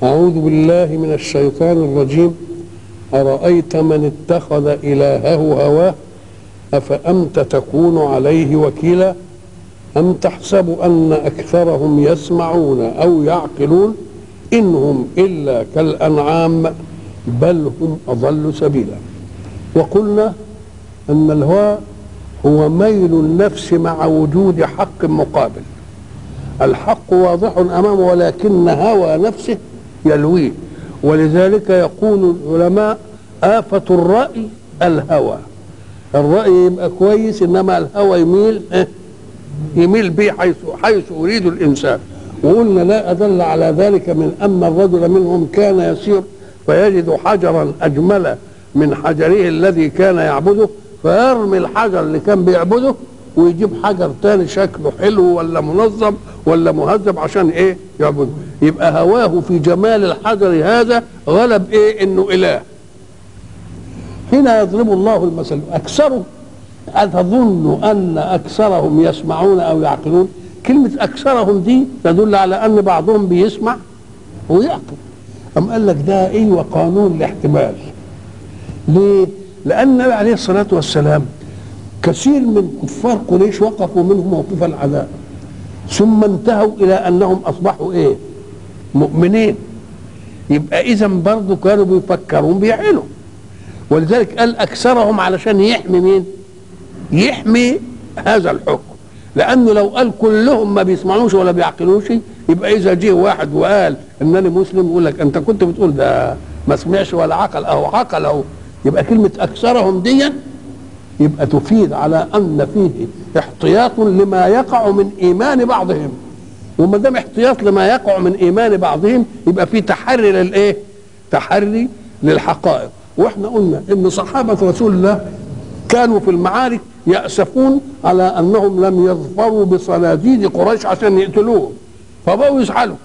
أعوذ بالله من الشيطان الرجيم أرأيت من اتخذ إلهه هواه أفأنت تكون عليه وكيلا أم تحسب أن أكثرهم يسمعون أو يعقلون إن هم إلا كالأنعام بل هم أضل سبيلا وقلنا أن الهوى هو ميل النفس مع وجود حق مقابل الحق واضح أمامه ولكن هوى نفسه يلويه ولذلك يقول العلماء آفة الرأي الهوى الرأي يبقى كويس إنما الهوى يميل إيه؟ يميل به حيث حيث يريد الإنسان وقلنا لا أدل على ذلك من أن الرجل منهم كان يسير فيجد حجرا أجمل من حجره الذي كان يعبده فيرمي الحجر اللي كان بيعبده ويجيب حجر تاني شكله حلو ولا منظم ولا مهذب عشان ايه يعبده يبقى هواه في جمال الحجر هذا غلب ايه انه اله هنا يضرب الله المثل اكثره أتظن أن أكثرهم يسمعون أو يعقلون كلمة أكثرهم دي تدل على أن بعضهم بيسمع ويعقل أم قال لك ده إيه وقانون الاحتمال ليه؟ لأن النبي عليه الصلاة والسلام كثير من كفار قريش وقفوا منه موقف العذاب ثم انتهوا إلى أنهم أصبحوا إيه؟ مؤمنين يبقى إذا برضه كانوا بيفكرون بيعقلوا ولذلك قال أكثرهم علشان يحمي مين؟ يحمي هذا الحكم لانه لو قال كلهم ما بيسمعوش ولا بيعقلوش يبقى اذا جه واحد وقال انني مسلم يقول لك انت كنت بتقول ده ما سمعش ولا عقل اهو عقل اهو يبقى كلمه اكثرهم دي يبقى تفيد على ان فيه احتياط لما يقع من ايمان بعضهم وما دام احتياط لما يقع من ايمان بعضهم يبقى في تحري للايه؟ تحري للحقائق واحنا قلنا ان صحابه رسول الله كانوا في المعارك يأسفون على أنهم لم يظفروا بصناديد قريش عشان يقتلوهم فبقوا يزعلوا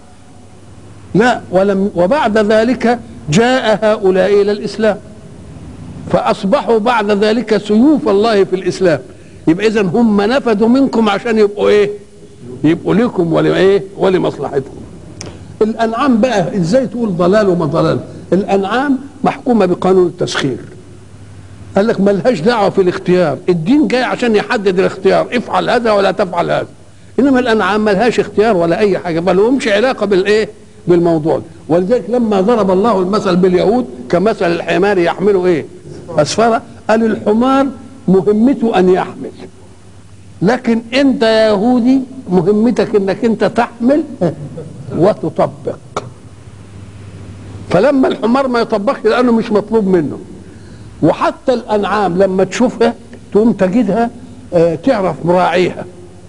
لا ولم وبعد ذلك جاء هؤلاء إلى الإسلام فأصبحوا بعد ذلك سيوف الله في الإسلام يبقى إذا هم نفذوا منكم عشان يبقوا إيه يبقوا لكم ولإيه ولمصلحتكم الأنعام بقى إزاي تقول ضلال وما ضلال الأنعام محكومة بقانون التسخير قال لك ملهاش دعوه في الاختيار الدين جاي عشان يحدد الاختيار افعل هذا ولا تفعل هذا انما الانعام ملهاش اختيار ولا اي حاجه ما لهمش علاقه بالايه بالموضوع ولذلك لما ضرب الله المثل باليهود كمثل الحمار يحمل ايه اسفاره قال الحمار مهمته ان يحمل لكن انت يا يهودي مهمتك انك انت تحمل وتطبق فلما الحمار ما يطبقش لانه مش مطلوب منه وحتى الانعام لما تشوفها تقوم تجدها آه تعرف مراعيها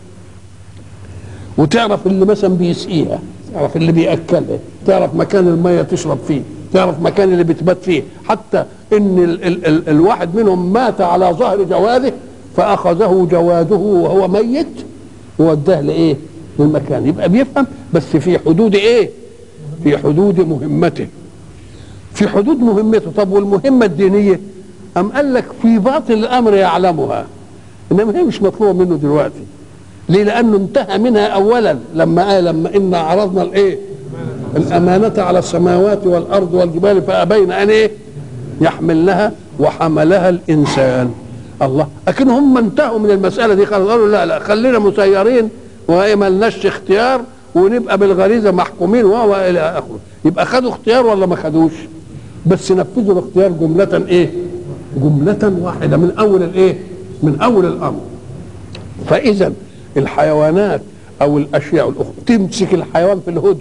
وتعرف اللي مثلا بيسقيها تعرف اللي بياكلها تعرف مكان الميه تشرب فيه تعرف مكان اللي بتبات فيه حتى ان ال ال ال الواحد منهم مات على ظهر جواده فاخذه جواده وهو ميت ووداه لايه للمكان يبقى بيفهم بس في حدود ايه في حدود مهمته في حدود مهمته طب والمهمه الدينيه أم قال لك في باطل الأمر يعلمها إنما هي مش مطلوبة منه دلوقتي ليه لأنه انتهى منها أولا لما قال لما إنا عرضنا الإيه الأمانة على السماوات والأرض والجبال فأبين أن إيه يحملنها وحملها الإنسان الله لكن هم انتهوا من المسألة دي خلاص قالوا لا لا خلينا مسيرين وما لناش اختيار ونبقى بالغريزة محكومين وهو إلى آخره يبقى خدوا اختيار ولا ما خدوش بس نفذوا الاختيار جملة إيه جملة واحدة من أول الإيه؟ من أول الأمر. فإذا الحيوانات أو الأشياء الأخرى تمسك الحيوان في الهدهد.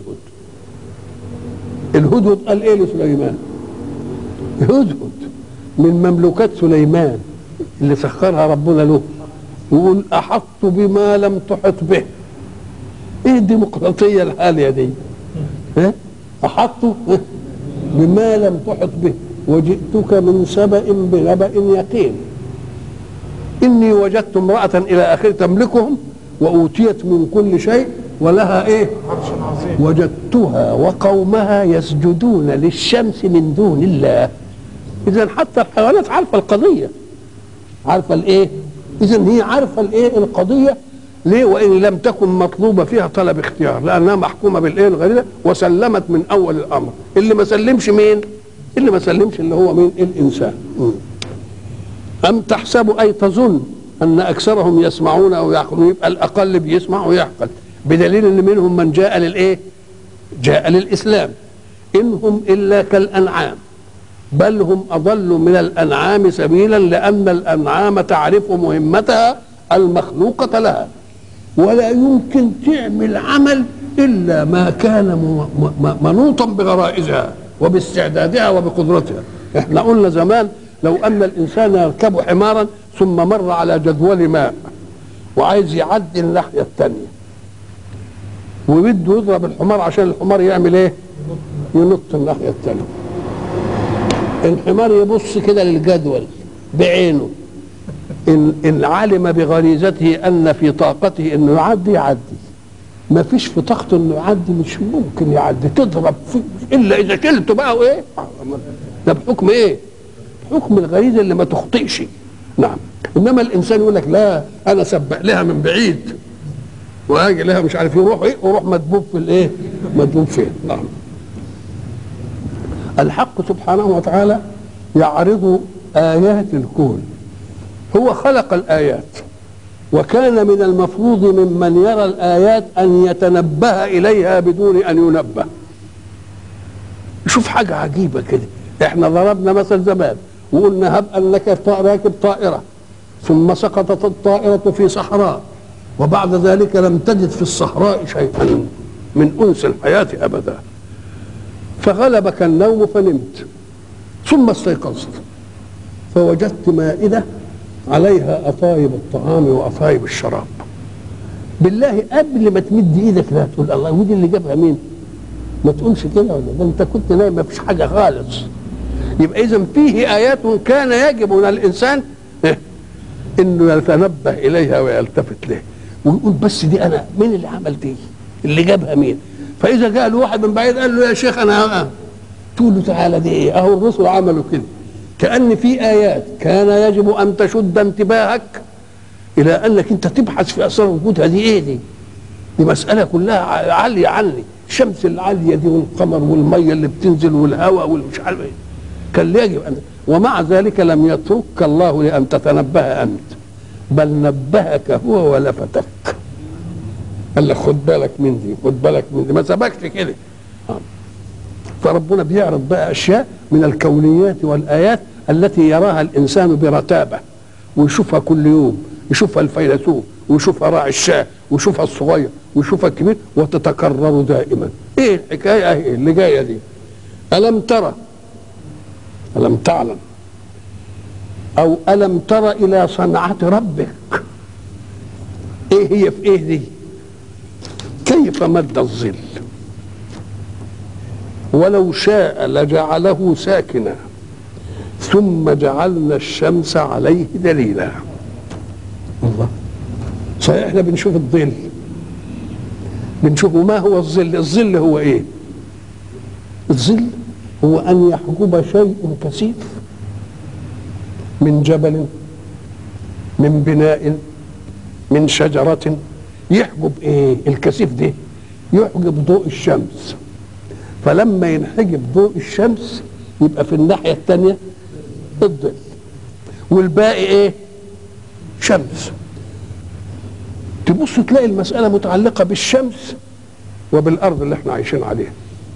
الهدهد قال إيه لسليمان؟ هدهد من مملوكات سليمان اللي سخرها ربنا له يقول أحط بما لم تحط به. إيه الديمقراطية الحالية دي؟ ها؟ أحط بما لم تحط به وجئتك من سبأ بنبأ يقين إني وجدت امرأة إلى آخر تملكهم وأوتيت من كل شيء ولها إيه وجدتها وقومها يسجدون للشمس من دون الله إذا حتى الحيوانات عارفة القضية عارفة الإيه إذا هي عارفة الإيه القضية ليه وان لم تكن مطلوبه فيها طلب اختيار لانها محكومه بالايه الغريزه وسلمت من اول الامر اللي ما سلمش مين اللي ما سلمش اللي هو مين الانسان م. ام تحسب اي تظن ان اكثرهم يسمعون او يعقلون يبقى الاقل بيسمع ويعقل بدليل ان منهم من جاء للايه جاء للاسلام انهم الا كالانعام بل هم اضل من الانعام سبيلا لان الانعام تعرف مهمتها المخلوقه لها ولا يمكن تعمل عمل الا ما كان م- م- منوطا بغرائزها وباستعدادها وبقدرتها احنا قلنا زمان لو ان الانسان يركب حمارا ثم مر على جدول ماء وعايز يعدي الناحيه الثانيه وبده يضرب الحمار عشان الحمار يعمل ايه ينط الناحيه الثانيه الحمار يبص كده للجدول بعينه إن, إن علم بغريزته أن في طاقته أنه يعدي يعدي ما فيش في طاقته أنه يعدي مش ممكن يعدي تضرب فيه إلا إذا شلته بقى وإيه ده بحكم إيه حكم الغريزة اللي ما تخطئش نعم إنما الإنسان يقول لك لا أنا سبق لها من بعيد واجي لها مش عارف يروح ايه وروح مدبوب في الايه مدبوب فين نعم الحق سبحانه وتعالى يعرض ايات الكون هو خلق الايات وكان من المفروض ممن يرى الايات ان يتنبه اليها بدون ان ينبه شوف حاجه عجيبه كده احنا ضربنا مثل زمان وقلنا هب انك راكب طائره ثم سقطت الطائره في صحراء وبعد ذلك لم تجد في الصحراء شيئا من انس الحياه ابدا فغلبك النوم فنمت ثم استيقظت فوجدت مائده عليها اطايب الطعام واطايب الشراب بالله قبل ما تمد ايدك لا تقول الله ودي اللي جابها مين ما تقولش كده ولا ده انت كنت نايم ما فيش حاجه خالص يبقى اذا فيه ايات كان يجب على الانسان إيه؟ انه يتنبه اليها ويلتفت له ويقول بس دي انا مين اللي عمل دي اللي جابها مين فاذا جاء له واحد من بعيد قال له يا شيخ انا تقول له تعالى دي ايه اهو الرسل عملوا كده كان في ايات كان يجب ان تشد انتباهك الى انك انت تبحث في اسرار وجودها دي ايه دي دي مساله كلها عاليه عني الشمس العاليه دي والقمر والميه اللي بتنزل والهواء والمش عارف ايه كان يجب ان ومع ذلك لم يتركك الله لان تتنبه انت بل نبهك هو ولفتك قال لك خد بالك من دي خد بالك من دي ما سبكش كده فربنا بيعرض بقى اشياء من الكونيات والايات التي يراها الانسان برتابه ويشوفها كل يوم يشوفها الفيلسوف ويشوفها راعي الشاه ويشوفها الصغير ويشوفها الكبير وتتكرر دائما ايه الحكايه اهي اللي جايه دي الم ترى الم تعلم او الم تر الى صنعه ربك ايه هي في ايه دي كيف مد الظل ولو شاء لجعله ساكنا ثم جعلنا الشمس عليه دليلا الله صحيح احنا بنشوف الظل بنشوف ما هو الظل الظل هو ايه الظل هو ان يحجب شيء كثيف من جبل من بناء من شجرة يحجب ايه الكثيف ده يحجب ضوء الشمس فلما ينحجب ضوء الشمس يبقى في الناحية الثانية الظل والباقي ايه شمس تبص تلاقي المسألة متعلقة بالشمس وبالأرض اللي احنا عايشين عليها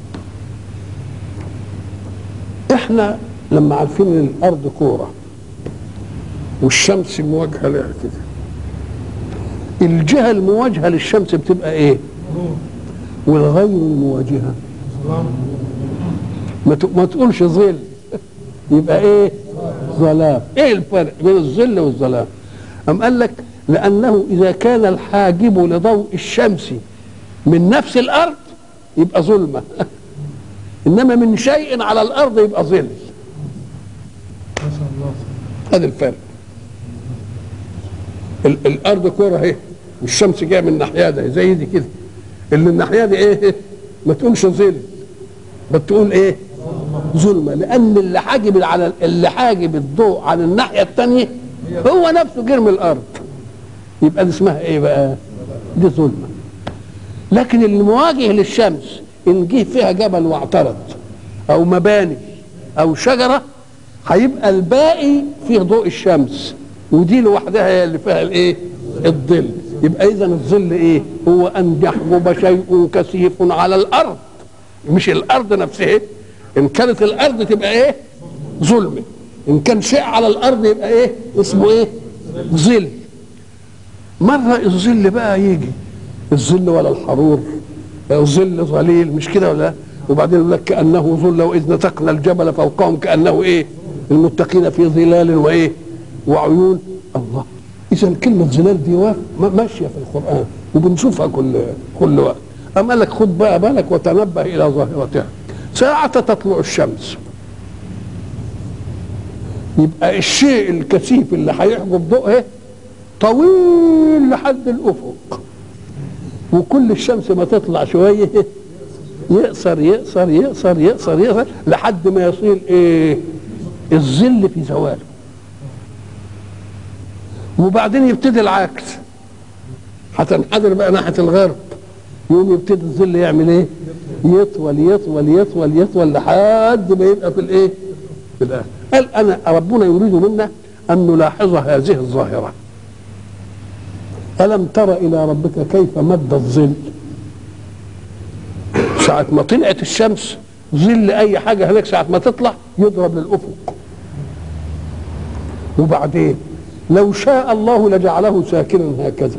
احنا لما عارفين ان الأرض كورة والشمس مواجهة لها كده الجهة المواجهة للشمس بتبقى ايه والغير المواجهة ما ما تقولش ظل يبقى ايه ظلام ايه الفرق بين الظل والظلام ام قال لك لانه اذا كان الحاجب لضوء الشمس من نفس الارض يبقى ظلمه انما من شيء على الارض يبقى ظل هذا الفرق ال- الارض كوره اهي والشمس جايه من الناحيه دي زي دي كده اللي الناحيه دي ايه ما تقولش ظل بل تقول ايه ظلمه لان اللي حاجب على اللي حاجب الضوء عن الناحيه الثانيه هو نفسه جرم الارض يبقى دي اسمها ايه بقى دي ظلمه لكن المواجه للشمس ان جه فيها جبل واعترض او مباني او شجره هيبقى الباقي فيه ضوء الشمس ودي لوحدها هي اللي فيها الايه الظل يبقى اذا الظل ايه هو ان يحجب شيء كثيف على الارض مش الارض نفسها ان كانت الارض تبقى ايه ظلمه ان كان شيء على الارض يبقى ايه اسمه ايه ظل مره الظل بقى يجي الظل ولا الحرور ظل ظليل مش كده ولا لا؟ وبعدين يقول لك كانه ظل واذ نتقنا الجبل فوقهم كانه ايه المتقين في ظلال وايه وعيون الله اذا كلمه ظلال دي واقف- ما- ماشيه في القران وبنشوفها كل كل وقت أم قال لك خد بقى بالك وتنبه الى ظاهرتها ساعة تطلع الشمس يبقى الشيء الكثيف اللي هيحجب ضوءه طويل لحد الافق وكل الشمس ما تطلع شويه يقصر يقصر يقصر يقصر يقصر لحد ما يصير ايه الظل في زواله وبعدين يبتدي العكس هتنحدر بقى ناحيه الغرب يقوم يبتدي الظل يعمل ايه يطول يطول يطول يطول لحد ما يبقى في الايه في الاخر قال انا ربنا يريد منا ان نلاحظ هذه الظاهره الم تر الى ربك كيف مد الظل ساعة ما طلعت الشمس ظل أي حاجة هناك ساعة ما تطلع يضرب للأفق وبعدين لو شاء الله لجعله ساكنا هكذا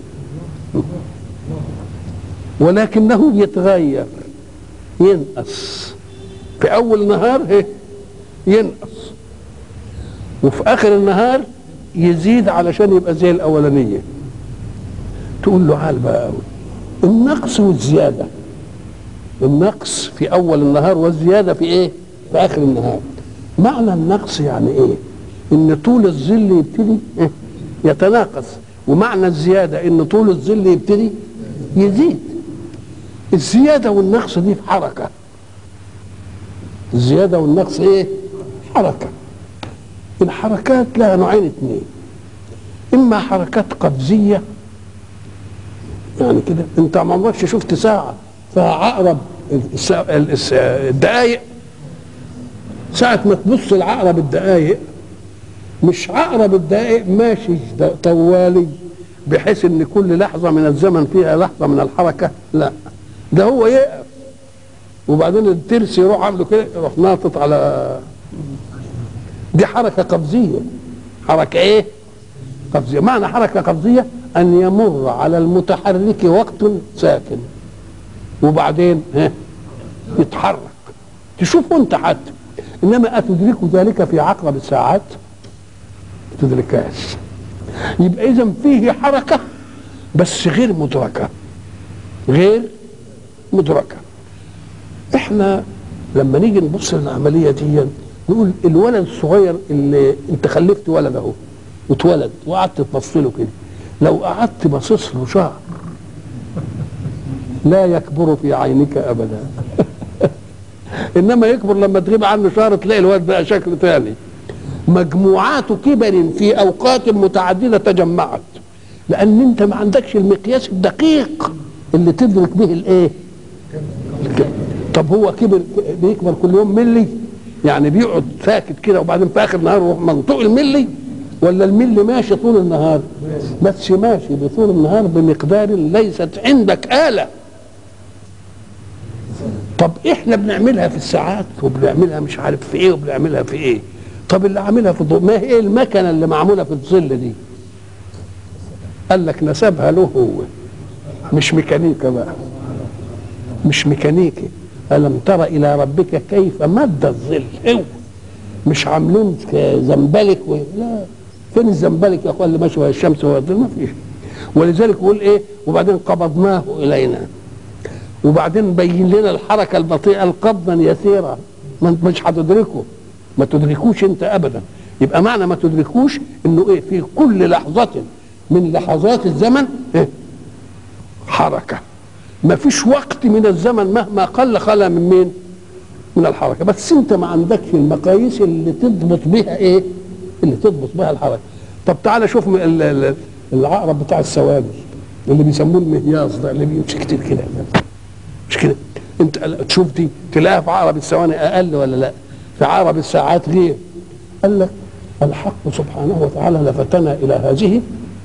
ولكنه يتغير ينقص في أول النهار هي ينقص وفي آخر النهار يزيد علشان يبقى زي الأولانية تقول له عال بقى قوي النقص والزياده النقص في اول النهار والزياده في ايه في اخر النهار معنى النقص يعني ايه ان طول الظل يبتدي إيه؟ يتناقص ومعنى الزياده ان طول الظل يبتدي يزيد الزياده والنقص دي في حركه الزياده والنقص ايه حركه الحركات لها نوعين اثنين اما حركات قفزيه يعني كده انت ما عمركش شفت ساعه فيها عقرب السا- الس- الدقايق ساعة ما تبص العقرب الدقايق مش عقرب الدقايق ماشي د- طوالي بحيث ان كل لحظة من الزمن فيها لحظة من الحركة لا ده هو يقف وبعدين الترس يروح عامله كده يروح ناطط على دي حركة قفزية حركة ايه قفزية معنى حركة قفزية ان يمر على المتحرك وقت ساكن وبعدين ها يتحرك تشوفه انت حتى انما اتدرك ذلك في عقرب الساعات ما تدركهاش يبقى اذا فيه حركه بس غير مدركه غير مدركه احنا لما نيجي نبص للعمليه دي نقول الولد الصغير اللي انت خلفت ولد اهو واتولد وقعدت تبص له كده لو قعدت باصص له شهر لا يكبر في عينك ابدا انما يكبر لما تغيب عنه شهر تلاقي الواد بقى شكل ثاني مجموعات كبر في اوقات متعدده تجمعت لان انت ما عندكش المقياس الدقيق اللي تدرك به الايه الكبر. طب هو كبر بيكبر كل يوم ملي يعني بيقعد ساكت كده وبعدين في اخر النهار يروح منطوق الملي ولا الملي ماشي طول النهار بس ماشي بطول النهار بمقدار ليست عندك آلة طب احنا بنعملها في الساعات وبنعملها مش عارف في ايه وبنعملها في ايه طب اللي عاملها في الضوء ما هي المكنه اللي معموله في الظل دي قال لك نسبها له هو مش ميكانيكا بقى مش ميكانيكي ألم تر إلى ربك كيف مد الظل هو مش عاملين زنبلك و... لا فين الزنبلك يا اخوان اللي ماشي وهي الشمس وهي الظل ما فيش ولذلك يقول ايه وبعدين قبضناه الينا وبعدين بين لنا الحركه البطيئه القبضا يسيرا ما انت مش هتدركه ما تدركوش انت ابدا يبقى معنى ما تدركوش انه ايه في كل لحظه من لحظات الزمن إيه؟ حركه ما فيش وقت من الزمن مهما قل خلا من مين من الحركه بس انت ما عندكش المقاييس اللي تضبط بها ايه اللي تضبط بها الحركه طب تعالى شوف ال- ال- العقرب بتاع السواد اللي بيسموه المهياص ده اللي بيمشي كتير كده مش كده انت تشوف دي تلاقيها في عقرب الثواني اقل ولا لا في عقرب الساعات غير قال لك الحق سبحانه وتعالى لفتنا الى هذه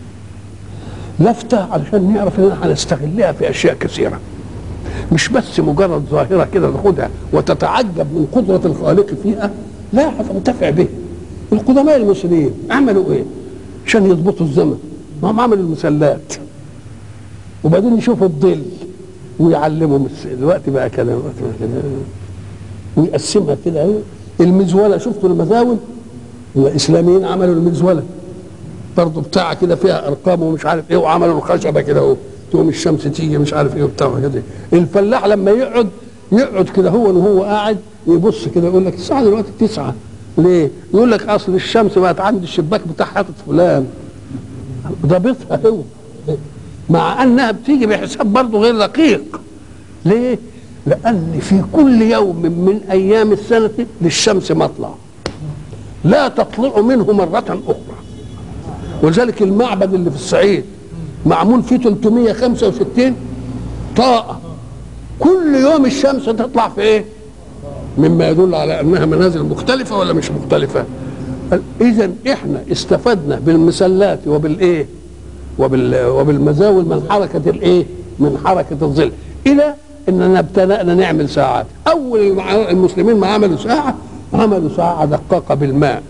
لفتة علشان نعرف ان احنا هنستغلها في اشياء كثيرة مش بس مجرد ظاهرة كده تاخدها وتتعجب من قدرة الخالق فيها لا هتنتفع به القدماء المسلمين عملوا ايه عشان يضبطوا الزمن ما هم عملوا المسلات وبعدين يشوفوا الظل ويعلموا الوقت بقى كده الوقت بقى كده ويقسمها كده ايه المزوله شفتوا المزاول الاسلاميين عملوا المزوله برضه بتاع كده فيها ارقام ومش عارف ايه وعملوا الخشبه كده اهو تقوم الشمس تيجي مش عارف ايه وبتاع كده الفلاح لما يقعد يقعد كده هو وهو قاعد يبص كده يقول لك الساعه دلوقتي تسعة ليه؟ يقول لك اصل الشمس بقت عند الشباك بتاع حاطط فلان ضابطها هو مع انها بتيجي بحساب برضه غير دقيق ليه؟ لان في كل يوم من ايام السنه للشمس مطلع لا تطلع منه مره اخرى ولذلك المعبد اللي في الصعيد معمول فيه 365 طاقه كل يوم الشمس تطلع في ايه؟ مما يدل على انها منازل مختلفه ولا مش مختلفه؟ اذا احنا استفدنا بالمسلات وبالايه؟ وبال وبالمزاول من حركه الايه؟ من حركه الظل الى اننا ابتدانا نعمل ساعات اول المسلمين ما عملوا ساعه عملوا ساعه دقاقه بالماء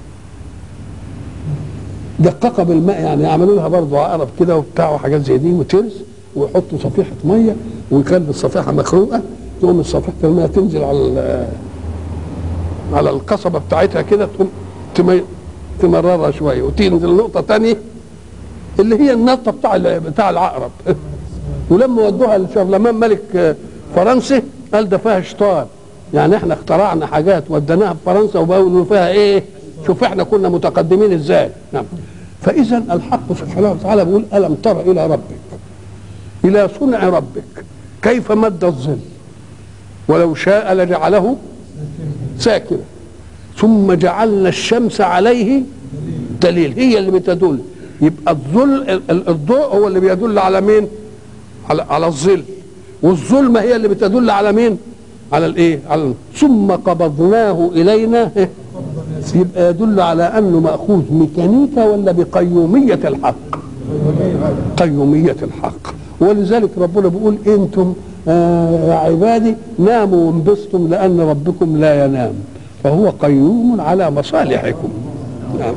دقاقه بالماء يعني يعملوا لها برضه عقرب كده وبتاع وحاجات زي دي وترس ويحطوا صفيحه ميه ويخلي الصفيحه مخروقه تقوم صفيحه الميه تنزل على على القصبه بتاعتها كده تقوم تمررها شويه وتنزل نقطه ثانيه اللي هي النقطه بتاع بتاع العقرب ولما ودوها لشارلمان ملك فرنسي قال ده فيها شطار يعني احنا اخترعنا حاجات وديناها بفرنسا وبقوا فيها ايه شوف احنا كنا متقدمين ازاي نعم فاذا الحق سبحانه وتعالى بيقول الم تر الى ربك الى صنع ربك كيف مد الظل ولو شاء لجعله ساكنا ثم جعلنا الشمس عليه دليل هي اللي بتدل يبقى الظل الضوء هو اللي بيدل على مين على على الظل والظلمه هي اللي بتدل على مين على الايه على ثم قبضناه الينا يبقى يدل على انه ماخوذ ميكانيكا ولا بقيوميه الحق قيوميه الحق ولذلك ربنا بيقول انتم آه يا عبادي ناموا وانبسطوا لان ربكم لا ينام فهو قيوم على مصالحكم نعم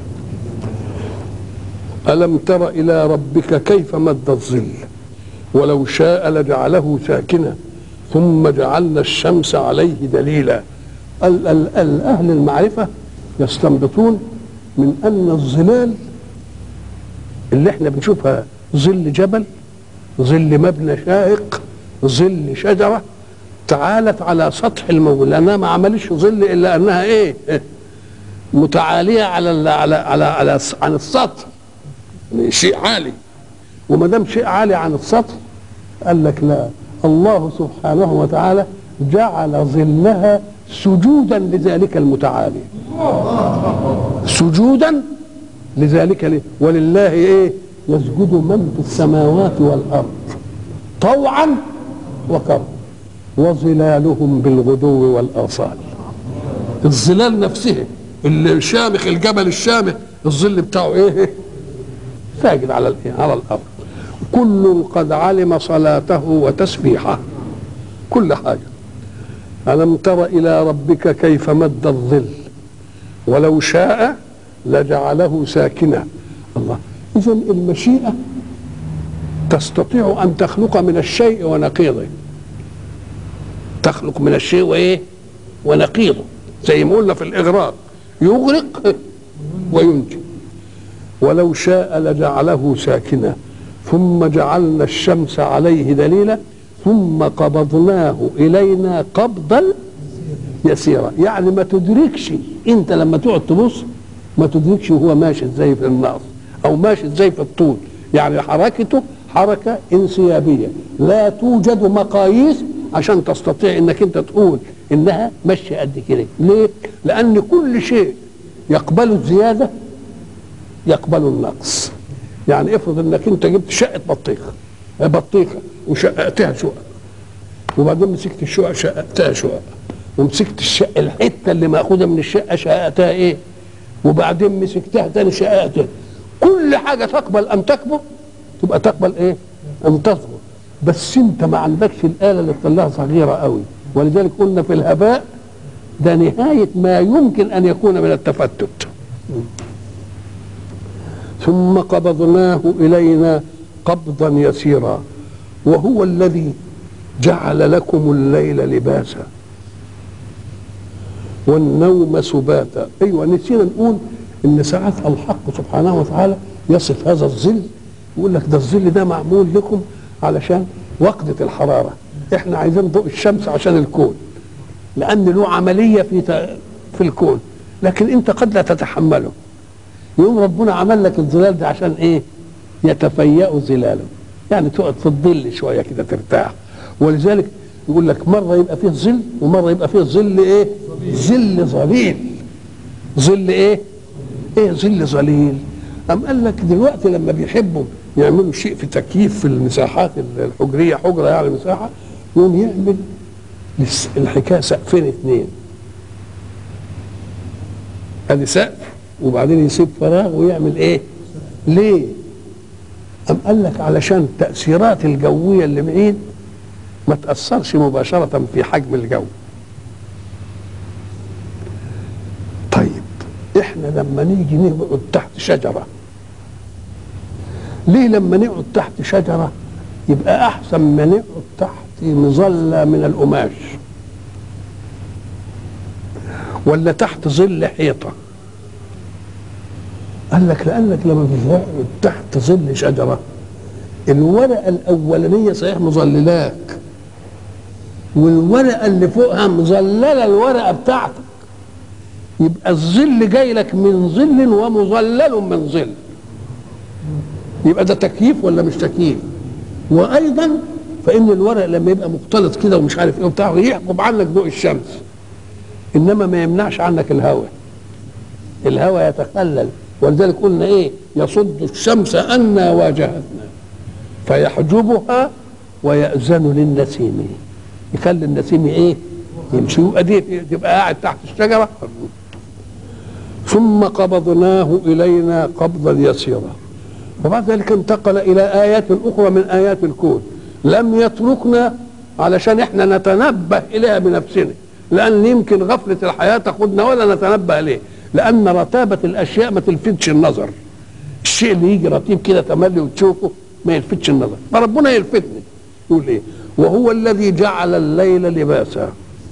ألم تر إلى ربك كيف مد الظل ولو شاء لجعله ساكنا ثم جعلنا الشمس عليه دليلا ال ال ال أهل المعرفة يستنبطون من أن الظلال اللي احنا بنشوفها ظل جبل ظل مبنى شاهق ظل شجرة تعالت على سطح الموج لأنها ما عملش ظل إلا أنها إيه متعالية على ال على على, على عن السطح شيء عالي وما دام شيء عالي عن السطح قال لك لا الله سبحانه وتعالى جعل ظلها سجودا لذلك المتعالي سجودا لذلك ليه؟ ولله ايه يسجد من في السماوات والارض طوعا وكرها وظلالهم بالغدو والاصال الظلال نفسها الشامخ الجبل الشامخ الظل بتاعه ايه ساجد على على الارض كل قد علم صلاته وتسبيحه كل حاجه الم تر الى ربك كيف مد الظل ولو شاء لجعله ساكنا الله اذا المشيئه تستطيع ان تخلق من الشيء ونقيضه تخلق من الشيء وايه ونقيضه زي ما قلنا في الاغراق يغرق وينجي ولو شاء لجعله ساكنا ثم جعلنا الشمس عليه دليلا ثم قبضناه الينا قبضا يسيرا يعني ما تدركش انت لما تقعد تبص ما تدركش وهو ماشي ازاي في النار او ماشي ازاي في الطول يعني حركته حركه انسيابيه لا توجد مقاييس عشان تستطيع انك انت تقول انها ماشيه قد كده ليه لان كل شيء يقبل الزياده يقبل النقص يعني افرض انك انت جبت شقه بطيخه بطيخه وشققتها شقق وبعدين مسكت الشقق شققتها شقق ومسكت الشقه الحته اللي ماخوذه من الشقه شققتها ايه وبعدين مسكتها تاني شققتها كل حاجه تقبل ان تكبر تبقى تقبل ايه ان تصغر بس انت ما عندكش الاله اللي تطلعها صغيره قوي ولذلك قلنا في الهباء ده نهايه ما يمكن ان يكون من التفتت ثم قبضناه الينا قبضا يسيرا وهو الذي جعل لكم الليل لباسا والنوم سباتا ايوه نسينا نقول ان ساعات الحق سبحانه وتعالى يصف هذا الظل يقول لك ده الظل ده معمول لكم علشان وقدة الحرارة احنا عايزين ضوء الشمس عشان الكون لان له عملية في في الكون لكن انت قد لا تتحمله يوم ربنا عمل لك الظلال ده عشان ايه يتفيأ ظلاله يعني تقعد في الظل شوية كده ترتاح ولذلك يقول لك مرة يبقى فيه ظل ومرة يبقى فيه ظل ايه ظل ظليل ظل ايه ايه ظل ظليل أم قال لك دلوقتي لما بيحبوا يعملوا شيء في تكييف في المساحات الحجريه حجره يعني مساحه يقوم يعمل الحكايه سقفين اثنين ادي سقف وبعدين يسيب فراغ ويعمل ايه؟ ليه؟ أم قال لك علشان التأثيرات الجوية اللي بعيد ما تأثرش مباشرة في حجم الجو. طيب احنا لما نيجي نقعد تحت شجره ليه لما نقعد تحت شجره يبقى احسن ما نقعد تحت مظله من القماش ولا تحت ظل حيطه قال لك لانك لما بتقعد تحت ظل شجره الورقه الاولانيه صحيح مظللاك والورقه اللي فوقها مظلله الورقه بتاعتك يبقى الظل جاي لك من ظل ومظلل من ظل يبقى ده تكييف ولا مش تكييف وايضا فان الورق لما يبقى مختلط كده ومش عارف ايه وبتاع يحجب عنك ضوء الشمس انما ما يمنعش عنك الهواء الهواء يتخلل ولذلك قلنا ايه يصد الشمس أنا واجهتنا فيحجبها ويأذن للنسيم يخلي النسيم ايه يمشي يبقى دي تبقى قاعد تحت الشجره ثم قبضناه الينا قبضا يسيرا وبعد ذلك انتقل الى ايات اخرى من ايات الكون لم يتركنا علشان احنا نتنبه اليها بنفسنا لان يمكن غفله الحياه تاخذنا ولا نتنبه اليه لان رتابه الاشياء ما تلفتش النظر الشيء اللي يجي رتيب كده تملي وتشوفه ما يلفتش النظر فربنا يلفتني يقول ايه وهو الذي جعل الليل لباسا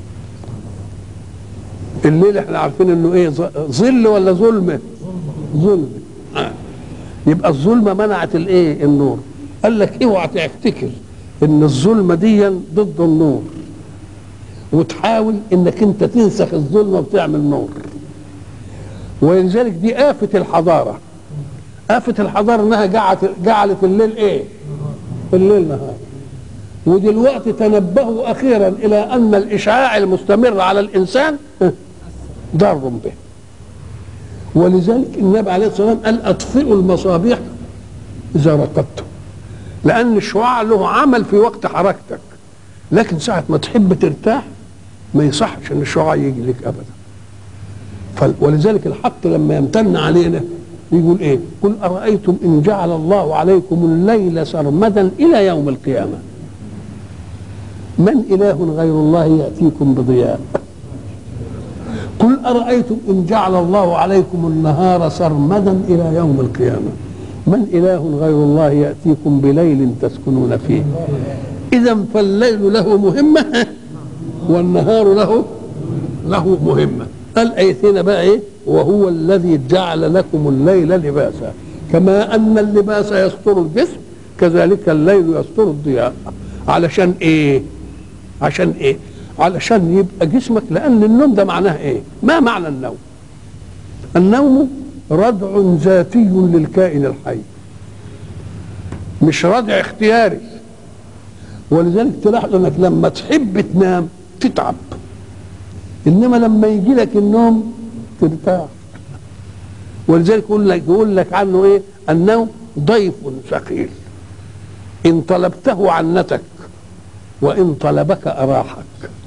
الليل احنا عارفين انه ايه ظل ولا ظلمه ظلمه آه. يبقى الظلمه منعت الايه النور قال لك اوعى تفتكر ان الظلمه دي ضد النور وتحاول انك انت تنسخ الظلمه وتعمل نور ولذلك دي آفة الحضارة آفة الحضارة انها جعلت جعلت الليل ايه؟ الليل نهار ودلوقتي تنبهوا اخيرا الى ان الاشعاع المستمر على الانسان ضار به ولذلك النبي عليه الصلاه والسلام قال اطفئوا المصابيح اذا رقدتم لان الشعاع له عمل في وقت حركتك لكن ساعه ما تحب ترتاح ما يصحش ان الشعاع يجي لك ابدا ولذلك الحق لما يمتن علينا يقول ايه قل ارايتم ان جعل الله عليكم الليل سرمدا الى يوم القيامه من اله غير الله ياتيكم بضياء قل ارايتم ان جعل الله عليكم النهار سرمدا الى يوم القيامه من اله غير الله ياتيكم بليل تسكنون فيه اذا فالليل له مهمه والنهار له له مهمه الايتين بقى ايه وهو الذي جعل لكم الليل لباسا كما ان اللباس يستر الجسم كذلك الليل يستر الضياء علشان ايه عشان ايه علشان يبقى جسمك لان النوم ده معناه ايه ما معنى النوم النوم ردع ذاتي للكائن الحي مش ردع اختياري ولذلك تلاحظ انك لما تحب تنام تتعب انما لما يجي لك النوم ترتاح ولذلك يقول لك يقول لك عنه ايه النوم ضيف ثقيل ان طلبته عنتك وان طلبك اراحك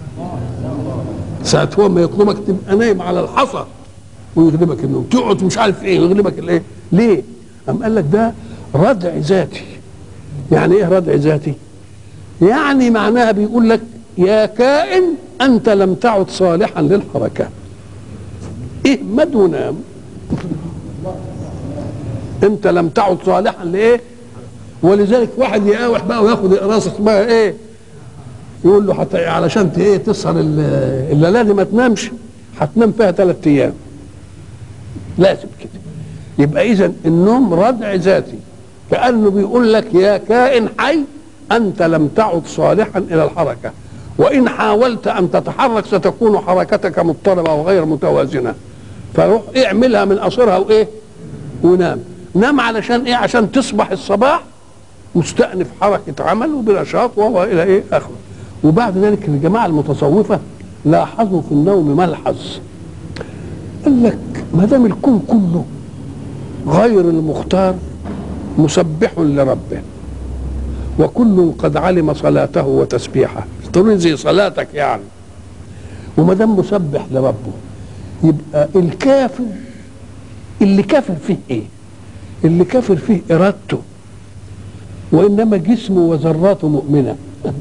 ساعة هو ما يطلبك تبقى نايم على الحصى ويغلبك النوم تقعد مش عارف ايه ويغلبك الايه ليه أم قال لك ده ردع ذاتي يعني ايه ردع ذاتي يعني معناها بيقول لك يا كائن انت لم تعد صالحا للحركه اهمد ونام انت لم تعد صالحا لايه ولذلك واحد يقاوح بقى وياخد راسك بقى ايه يقول له حتى علشان ايه تسهر الليله دي ما تنامش هتنام فيها ثلاث ايام لازم كده يبقى اذا النوم ردع ذاتي كانه بيقول لك يا كائن حي انت لم تعد صالحا الى الحركه وان حاولت ان تتحرك ستكون حركتك مضطربه وغير متوازنه فروح اعملها من قصرها وايه ونام نام علشان ايه عشان تصبح الصباح مستأنف حركة عمل وبنشاط وهو إلى إيه آخره وبعد ذلك الجماعة المتصوفة لاحظوا في النوم ملحظ قال لك ما دام الكون كله غير المختار مسبح لربه وكل قد علم صلاته وتسبيحه تقولون زي صلاتك يعني وما دام مسبح لربه يبقى الكافر اللي كافر فيه ايه اللي كافر فيه ارادته وانما جسمه وذراته مؤمنه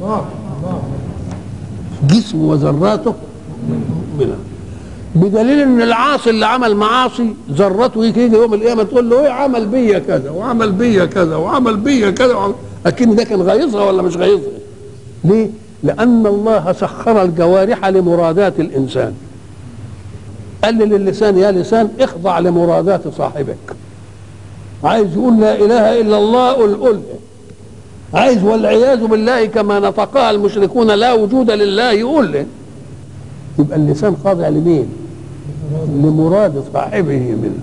جسمه وذراته مؤمنه بدليل ان العاصي اللي عمل معاصي ذرته يجي يجي يوم القيامه تقول له ايه عمل بيا كذا وعمل بيا كذا وعمل بيا كذا وعمل... اكن ده كان غيظها ولا مش غيظها ليه لان الله سخر الجوارح لمرادات الانسان قال للسان يا لسان اخضع لمرادات صاحبك عايز يقول لا اله الا الله قل قل عايز والعياذ بالله كما نطقها المشركون لا وجود لله يقول له يبقى اللسان خاضع لمين لمراد صاحبه منه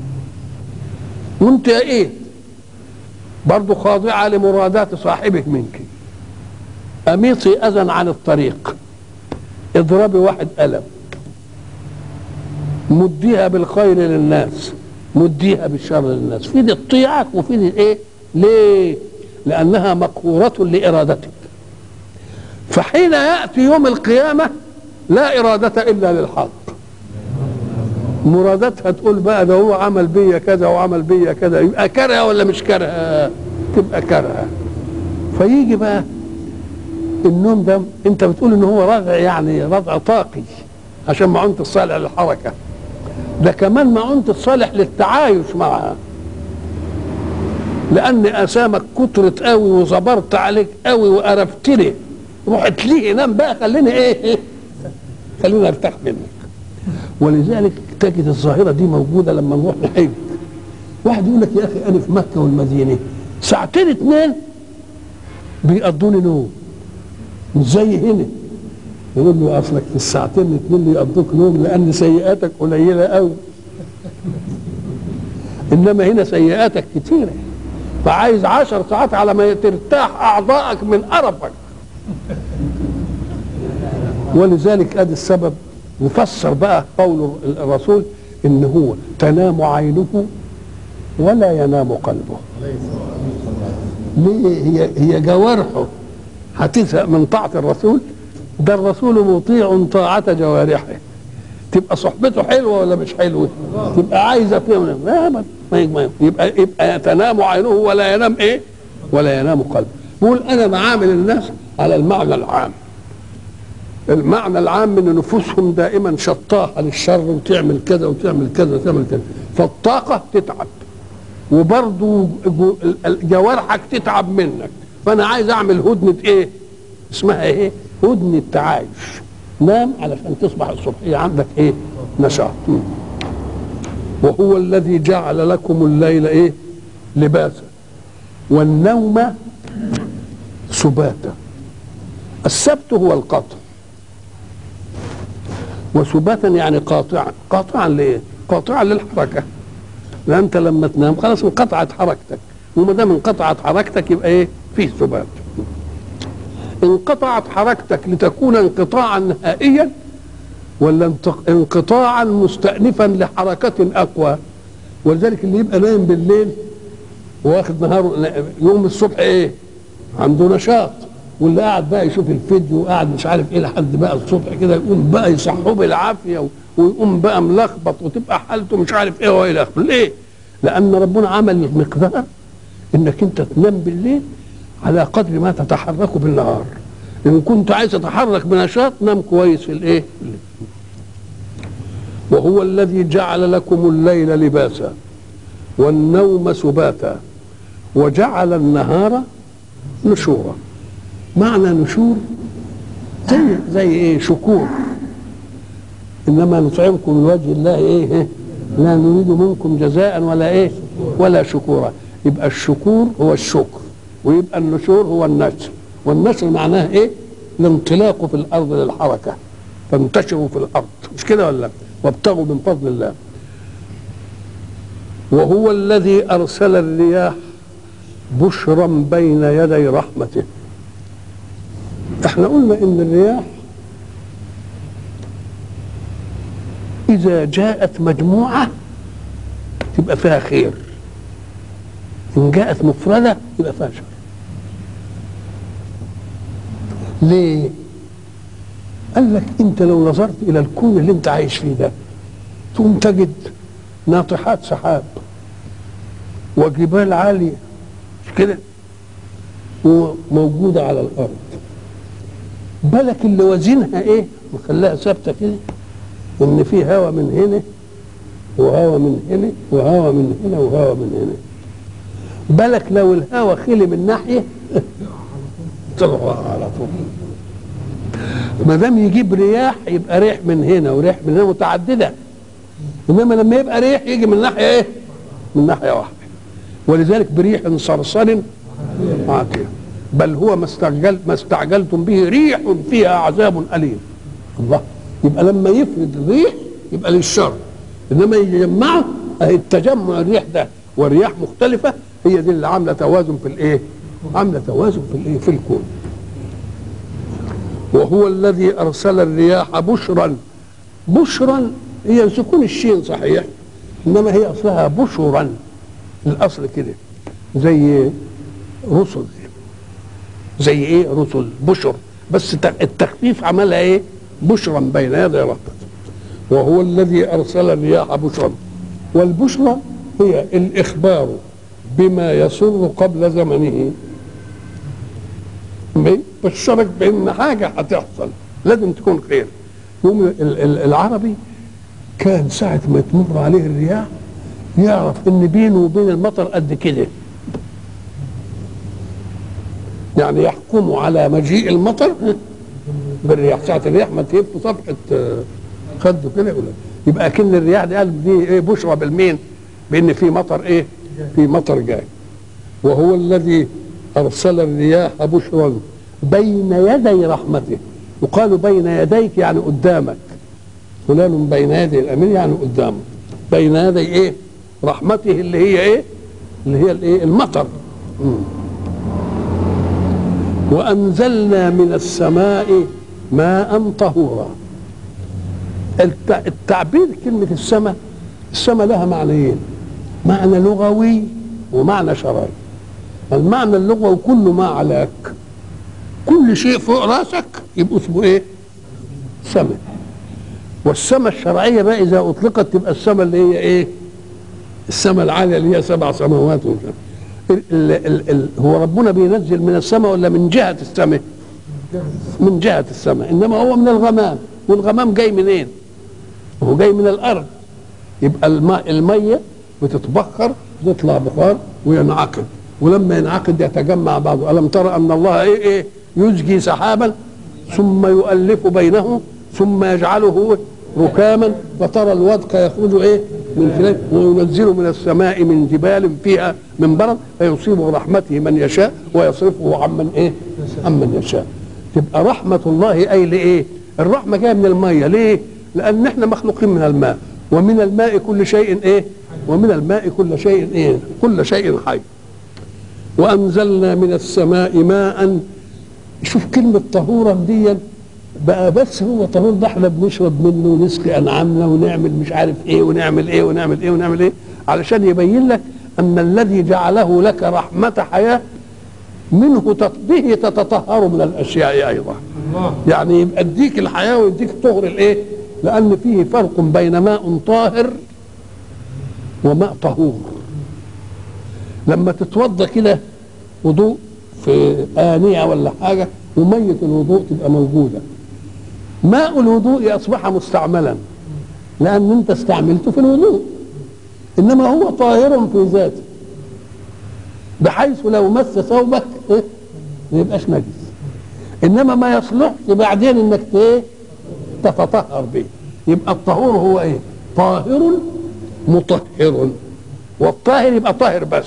وانت يا ايه برضه خاضعة لمرادات صاحبك منك أميطي أذى عن الطريق اضربي واحد ألم مديها بالخير للناس مديها بالشر للناس في دي تطيعك وفي دي ايه ليه لانها مقهورة لارادتك فحين ياتي يوم القيامه لا اراده الا للحق مرادتها تقول بقى ده هو عمل بيا كذا وعمل بيا كذا يبقى كرهه ولا مش كرهه تبقى كرهه فيجي بقى النوم ده انت بتقول ان هو رضع يعني رضع طاقي عشان معونة الصالح للحركه ده كمان معونة الصالح للتعايش معها لان اسامك كترت قوي وصبرت عليك قوي وقرفت لي رحت ليه نام بقى خليني ايه خليني ارتاح منك ولذلك تجد الظاهره دي موجوده لما نروح نحج واحد يقول لك يا اخي انا في مكه والمدينه ساعتين اتنين بيقضوني نوم مش زي هنا يقول له اصلك في الساعتين الاثنين اللي يقضوك نوم لان سيئاتك قليله قوي انما هنا سيئاتك كتيره فعايز عشر ساعات على ما ترتاح اعضائك من قرفك ولذلك ادي السبب نفسر بقى قول الرسول ان هو تنام عينه ولا ينام قلبه ليه هي هي جوارحه هتزهق من طاعه الرسول ده الرسول مطيع طاعة جوارحه تبقى صحبته حلوة ولا مش حلوة تبقى عايزة فيها لا ما ما يبقى يبقى تنام عينه ولا ينام ايه ولا ينام قلبه بيقول انا بعامل الناس على المعنى العام المعنى العام ان نفوسهم دائما شطاحة للشر وتعمل كذا وتعمل كذا وتعمل كذا فالطاقة تتعب وبرضه جوارحك تتعب منك فانا عايز اعمل هدنة ايه اسمها ايه هدن التعايش نام علشان تصبح الصبحية عندك ايه نشاط وهو الذي جعل لكم الليل ايه لباسا والنوم سباتا السبت هو القطع وسباتا يعني قاطعا قاطعا ليه قاطعا للحركة لأن أنت لما تنام خلاص انقطعت حركتك وما دام انقطعت حركتك يبقى ايه فيه سبات انقطعت حركتك لتكون انقطاعا نهائيا ولا انقطاعا مستأنفا لحركة أقوى ولذلك اللي يبقى نايم بالليل واخد نهار يوم الصبح ايه عنده نشاط واللي قاعد بقى يشوف الفيديو وقاعد مش عارف ايه لحد بقى الصبح كده يقوم بقى يصحوه بالعافيه ويقوم بقى ملخبط وتبقى حالته مش عارف ايه والى اخره ليه؟ لان ربنا عمل مقدار انك انت تنام بالليل على قدر ما تتحرك بالنهار ان كنت عايز تتحرك بنشاط نام كويس في الايه وهو الذي جعل لكم الليل لباسا والنوم سباتا وجعل النهار نشورا معنى نشور زي زي ايه شكور انما نطعمكم من وجه الله ايه لا نريد منكم جزاء ولا ايه ولا شكورا يبقى الشكور هو الشكر ويبقى النشور هو النشر والنشر معناه ايه الانطلاق في الارض للحركه فانتشروا في الارض مش كده ولا وابتغوا من فضل الله وهو الذي ارسل الرياح بشرا بين يدي رحمته احنا قلنا ان الرياح اذا جاءت مجموعه تبقى فيها خير ان جاءت مفرده يبقى فيها شر ليه قال لك انت لو نظرت الى الكون اللي انت عايش فيه ده تقوم تجد ناطحات سحاب وجبال عاليه مش كده وموجوده على الارض بالك اللي وزنها ايه وخلاها ثابته كده ان في هواء من هنا وهواء من هنا وهواء من هنا وهواء من هنا بالك لو الهواء خلي من ناحيه طلع على طول ما دام يجيب رياح يبقى ريح من هنا وريح من هنا متعدده انما لما يبقى ريح يجي من ناحيه ايه؟ من ناحيه واحده ولذلك بريح صرصر عاتيه بل هو ما استعجل ما استعجلتم به ريح فيها عذاب اليم الله يبقى لما يفرد الريح يبقى للشر انما يجمعه اهي التجمع الريح ده والرياح مختلفه هي دي اللي عامله توازن في الايه؟ عامله توازن في الايه؟ في الكون وهو الذي ارسل الرياح بشرا بشرا هي سكون الشين صحيح انما هي اصلها بشرا الاصل كده زي رسل زي ايه رسل بشر بس التخفيف عملها ايه بشرا بين يدي رحمته وهو الذي ارسل الرياح بشرا والبشرى هي الاخبار بما يسر قبل زمنه بشرك بان حاجه هتحصل لازم تكون خير يوم العربي كان ساعة ما تمر عليه الرياح يعرف ان بينه وبين المطر قد كده يعني يحكم على مجيء المطر بالرياح ساعة الرياح ما تهب صفحة خده كده يقول يبقى اكن الرياح دي قال دي ايه بشرى بالمين بان في مطر ايه في مطر جاي وهو الذي ارسل الرياح بشرا بين يدي رحمته يقال بين يديك يعني قدامك فلان بين يدي الامير يعني قدامه بين يدي ايه رحمته اللي هي ايه اللي هي الايه المطر مم. وانزلنا من السماء ماء طهورا التعبير كلمة السماء السماء لها معنيين معنى لغوي ومعنى شرعي المعنى اللغوي كل ما علاك كل شيء فوق راسك يبقى اسمه ايه سماء والسماء الشرعية بقى إذا أطلقت تبقى السماء اللي هي إيه؟ السماء العالية اللي هي سبع سماوات ال ال ال هو ربنا بينزل من السماء ولا من جهة السماء؟ من جهة السماء إنما هو من الغمام والغمام جاي منين؟ هو جاي من الأرض يبقى الماء المية بتتبخر تطلع بخار وينعقد ولما ينعقد يتجمع بعضه ألم ترى أن الله إيه إيه يزجي سحابا ثم يؤلف بينه ثم يجعله ركاما فترى الودق يخرج ايه من خلال وينزل من السماء من جبال فيها من برد فيصيب برحمته من يشاء ويصرفه عمن ايه عمن يشاء تبقى رحمة الله اي لايه الرحمة جاية من المية ليه لان احنا مخلوقين من الماء ومن الماء كل شيء ايه ومن الماء كل شيء ايه كل شيء حي وانزلنا من السماء ماء شوف كلمة طهورا دي بقى بس هو طهور ده احنا بنشرب منه ونسقي انعامنا ونعمل مش عارف ايه ونعمل ايه ونعمل ايه ونعمل ايه علشان يبين لك ان الذي جعله لك رحمه حياه منه تط- به تتطهر من الاشياء ايضا الله يعني يبقى يديك الحياه ويديك طهر الايه لان فيه فرق بين ماء طاهر وماء طهور لما تتوضا كده وضوء في آنية ولا حاجة ومية الوضوء تبقى موجودة ماء الوضوء أصبح مستعملا لأن أنت استعملته في الوضوء إنما هو طاهر في ذاته بحيث لو مس ثوبك إيه؟ ما يبقاش نجس إنما ما يصلحش بعدين إنك إيه؟ تتطهر به يبقى الطهور هو إيه؟ طاهر مطهر والطاهر يبقى طاهر بس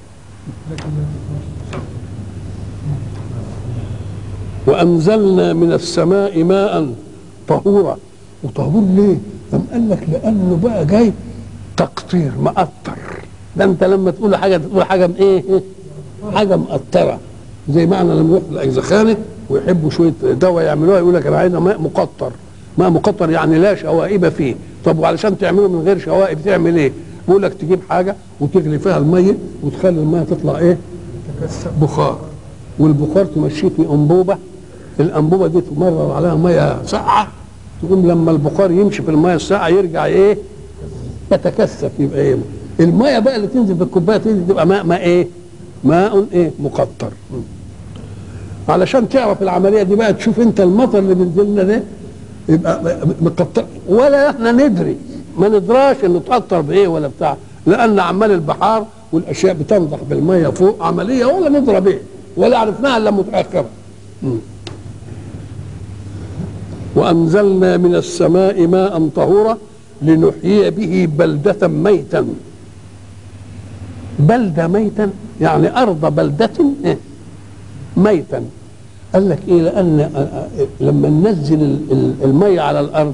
وأنزلنا من السماء ماء طهورا وطهور ليه؟ أم قال لك لأنه بقى جاي تقطير مقطر ده أنت لما تقول حاجة تقول حاجة من إيه؟ إيه؟ حاجة مقطرة زي معنى لما يروح الأجزخانة ويحبوا شوية دواء يعملوها يقول لك أنا عايز ماء مقطر ماء مقطر يعني لا شوائب فيه طب وعلشان تعمله من غير شوائب تعمل إيه؟ يقول لك تجيب حاجة وتغلي فيها المية وتخلي المية تطلع إيه؟ تكسب بخار والبخار تمشيه في انبوبه الانبوبه دي تمرر عليها ميه ساقعه تقوم لما البخار يمشي في الميه الساقعه يرجع ايه يتكثف يبقى ايه الميه بقى اللي تنزل في الكوبايه دي تبقى ماء ماء ايه ماء ايه مقطر علشان تعرف العمليه دي بقى تشوف انت المطر اللي بينزل لنا ده يبقى مقطر ولا احنا ندري ما ندراش انه تقطر بايه ولا بتاع لان اعمال البحار والاشياء بتنضح بالميه فوق عمليه ولا ندرى بها ولا عرفناها الا متاخره مم. وانزلنا من السماء ماء طهورا لنحيي به بلده ميتا بلده ميتا يعني ارض بلده إيه؟ ميتا قال لك ايه لان آه، آه، لما ننزل ال- ال- الميه على الارض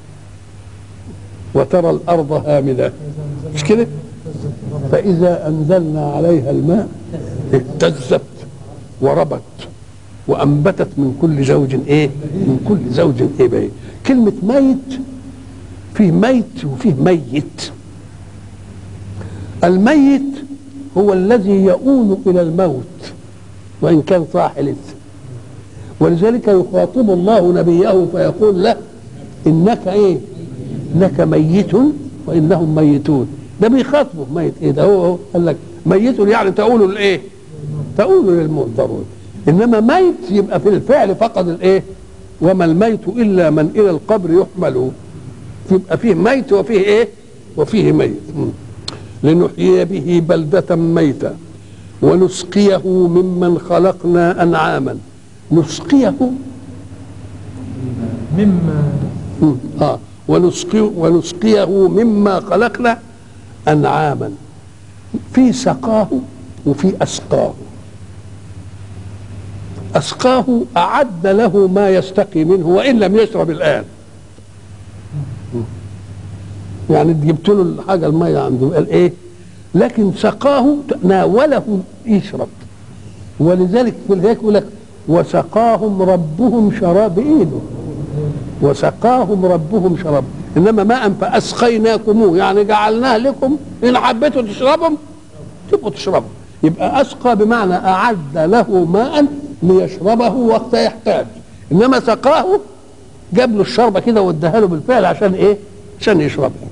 وترى الارض هامده مش كده فاذا انزلنا عليها الماء اهتزت وربت وانبتت من كل زوج ايه من كل زوج ايه بقى كلمه ميت فيه ميت وفيه ميت الميت هو الذي يؤول الى الموت وان كان صاحي لسه ولذلك يخاطب الله نبيه فيقول له انك ايه انك ميت وانهم ميتون ده بيخاطبه ميت ايه ده هو هو قال لك ميت يعني تقول الايه تقول للموت ضروري انما ميت يبقى في الفعل فقد الايه وما الميت الا من الى القبر يحمل يبقى فيه ميت وفيه ايه وفيه ميت مم. لنحيي به بلدة ميتة ونسقيه ممن خلقنا أنعاما نسقيه مما مم. آه ونسقيه, ونسقيه مما خلقنا أنعاما في سقاه وفي أسقاه أسقاه أعد له ما يستقي منه وإن لم يشرب الآن يعني جبت له الحاجة المية عنده قال إيه لكن سقاه ناوله يشرب ولذلك في الهيك يقول لك وسقاهم ربهم شراب ايده وسقاهم ربهم شراب انما ماء فاسقيناكموه يعني جعلناه لكم ان حبيتوا تشربهم تبقوا تشربوا يبقى اسقى بمعنى اعد له ماء ليشربه وقت يحتاج انما سقاه جاب له الشربه كده واداها له بالفعل عشان ايه؟ عشان يشربها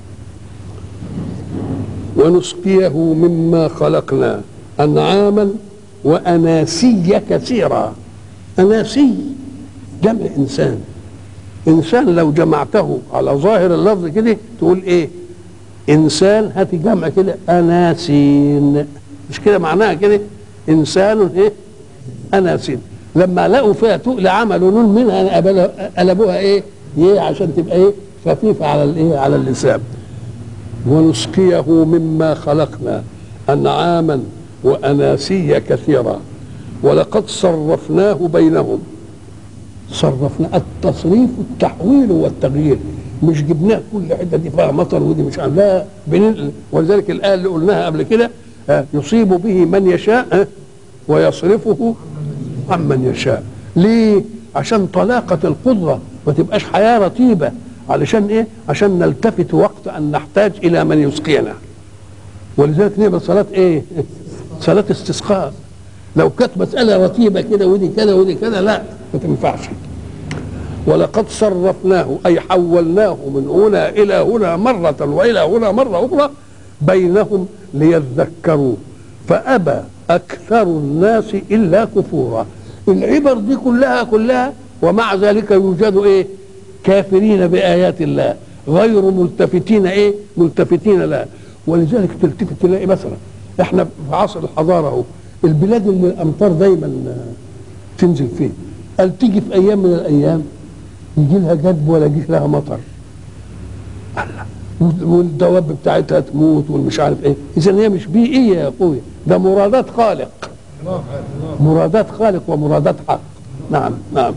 ونسقيه مما خلقنا انعاما واناسي كثيرا اناسي جمع انسان انسان لو جمعته على ظاهر اللفظ كده تقول ايه انسان هاتي جمع كده اناسين مش كده معناها كده انسان ايه اناسين لما لقوا فيها تقل عملوا نون منها قلبوها ايه ايه عشان تبقى ايه خفيفه على الايه على اللسان ونسقيه مما خلقنا انعاما واناسيا كثيرا ولقد صرفناه بينهم صرفنا التصريف التحويل والتغيير مش جبناه كل حته دي فيها مطر ودي مش عارف لا بننقل ولذلك الايه اللي قلناها قبل كده آه، يصيب به من يشاء آه، ويصرفه عمن يشاء ليه عشان طلاقة القدرة ما تبقاش حياة رتيبة علشان ايه عشان نلتفت وقت ان نحتاج الى من يسقينا ولذلك نعمل صلاه ايه صلاه استسقاء لو كانت مساله رتيبه كده ودي كده ودي كده لا ما تنفعش ولقد صرفناه اي حولناه من هنا الى هنا مره والى هنا مره اخرى بينهم ليذكروا فابى اكثر الناس الا كفورا العبر دي كلها كلها ومع ذلك يوجد ايه كافرين بايات الله غير ملتفتين ايه ملتفتين لها ولذلك تلتفت تلاقي مثلا احنا في عصر الحضاره اهو البلاد اللي الامطار دايما تنزل فيه قال تيجي في ايام من الايام يجي لها جدب ولا يجي لها مطر الله والدواب بتاعتها تموت والمش عارف ايه اذا هي مش بيئيه يا اخويا ده مرادات خالق مرادات خالق ومرادات حق نعم نعم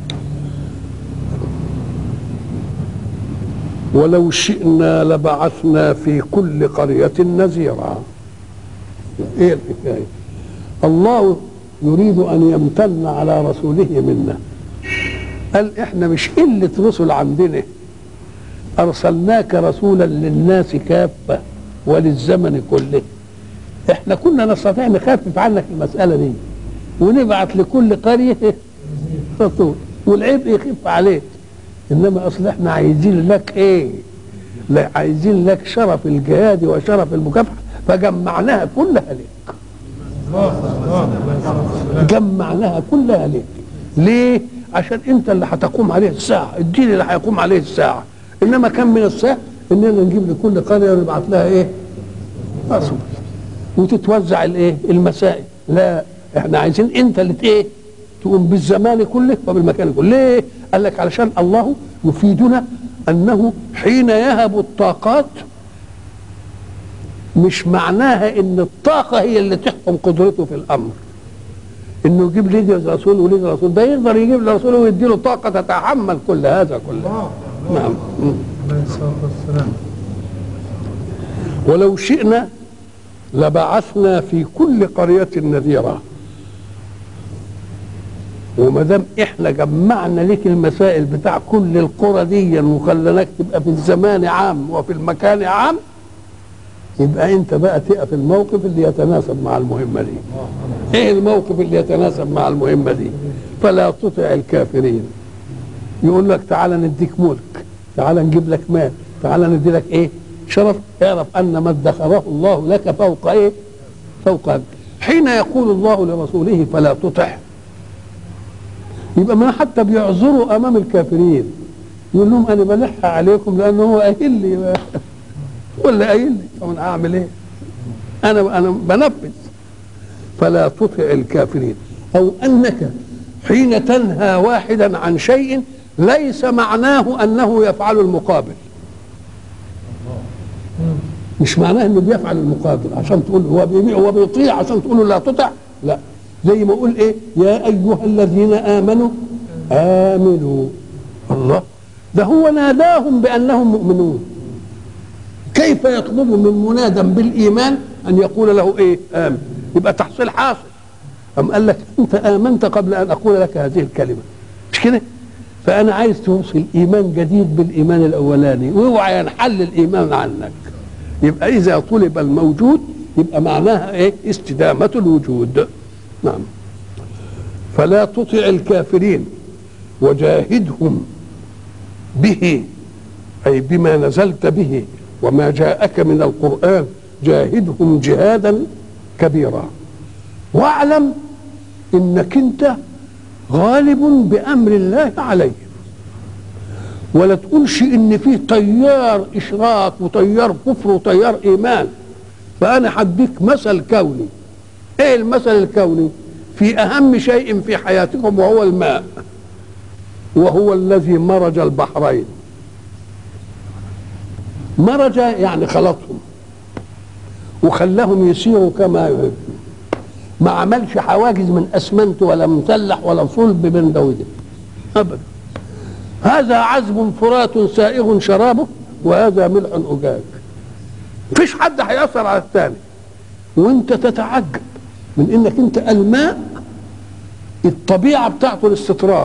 ولو شئنا لبعثنا في كل قرية نذيرا ايه الحكاية الله يريد ان يمتن على رسوله منا قال احنا مش قلة رسل عندنا ارسلناك رسولا للناس كافة وللزمن كله احنا كنا نستطيع نخفف عنك المسألة دي ونبعت لكل قرية رسول والعبء يخف عليك انما اصل احنا عايزين لك ايه لا عايزين لك شرف الجهاد وشرف المكافحة فجمعناها كلها لك جمعناها كلها لك ليه عشان انت اللي هتقوم عليه الساعة الدين اللي هيقوم عليه الساعة انما كم من الساعة اننا نجيب لكل قرية ونبعت لها ايه رسول وتتوزع الايه المسائل لا احنا عايزين انت اللي ايه تقوم بالزمان كله وبالمكان كله ليه قال لك علشان الله يفيدنا انه حين يهب الطاقات مش معناها ان الطاقه هي اللي تحكم قدرته في الامر انه يجيب لي رسول ولي رسول ده يقدر يجيب لرسوله ويدي له طاقه تتحمل كل هذا كله نعم ولو شئنا لبعثنا في كل قرية نذيرا وما دام احنا جمعنا لك المسائل بتاع كل القرى دي وخلناك تبقى في الزمان عام وفي المكان عام يبقى انت بقى تقف الموقف اللي يتناسب مع المهمه دي ايه الموقف اللي يتناسب مع المهمه دي فلا تطع الكافرين يقول لك تعالى نديك ملك تعالى نجيب لك مال تعالى ندي لك ايه شرف اعرف ان ما ادخره الله لك فوق ايه فوق هذا حين يقول الله لرسوله فلا تطع يبقى ما حتى بيعذروا امام الكافرين يقول لهم انا بلح عليكم لانه هو قايل لي ولا قايل لي طب اعمل ايه انا انا بنفذ فلا تطع الكافرين او انك حين تنهى واحدا عن شيء ليس معناه انه يفعل المقابل مش معناه انه بيفعل المقابل عشان تقول هو بيبيع هو بيطيع عشان تقول له لا تطع لا زي ما اقول ايه يا ايها الذين امنوا امنوا الله ده هو ناداهم بانهم مؤمنون كيف يطلب من منادى بالايمان ان يقول له ايه امن يبقى تحصيل حاصل أم قال لك انت امنت قبل ان اقول لك هذه الكلمه مش كده فانا عايز توصل ايمان جديد بالايمان الاولاني واوعى ينحل الايمان عنك يبقى اذا طلب الموجود يبقى معناها ايه استدامه الوجود نعم فلا تطع الكافرين وجاهدهم به اي بما نزلت به وما جاءك من القران جاهدهم جهادا كبيرا واعلم انك انت غالب بامر الله عليه ولا تقولش ان فيه تيار اشراك وتيار كفر وتيار ايمان فانا هديك مثل كوني ايه المثل الكوني في اهم شيء في حياتكم وهو الماء وهو الذي مرج البحرين مرج يعني خلطهم وخلاهم يسيروا كما يحب ما عملش حواجز من اسمنت ولا مسلح ولا صلب بين ده وده ابدا هذا عذب فرات سائغ شرابه وهذا ملح أجاج مفيش حد هيأثر على الثاني وانت تتعجب من انك انت الماء الطبيعة بتاعته الاستطراق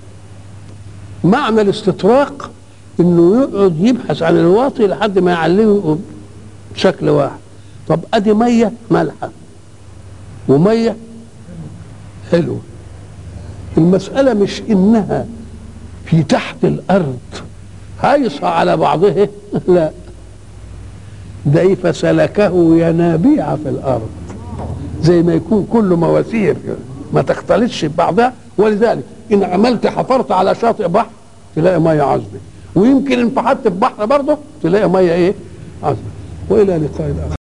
معنى الاستطراق انه يقعد يبحث عن الواطي لحد ما يعلمه بشكل واحد طب ادي ميه مالحه وميه حلوه المساله مش انها في تحت الارض هايصه على بعضها لا ده ايه فسلكه ينابيع في الارض زي ما يكون كله مواسير ما تختلطش ببعضها ولذلك ان عملت حفرت على شاطئ بحر تلاقي ميه عذبه ويمكن ان فحت في بحر برضه تلاقي ميه ايه عذبه والى لقاء اخر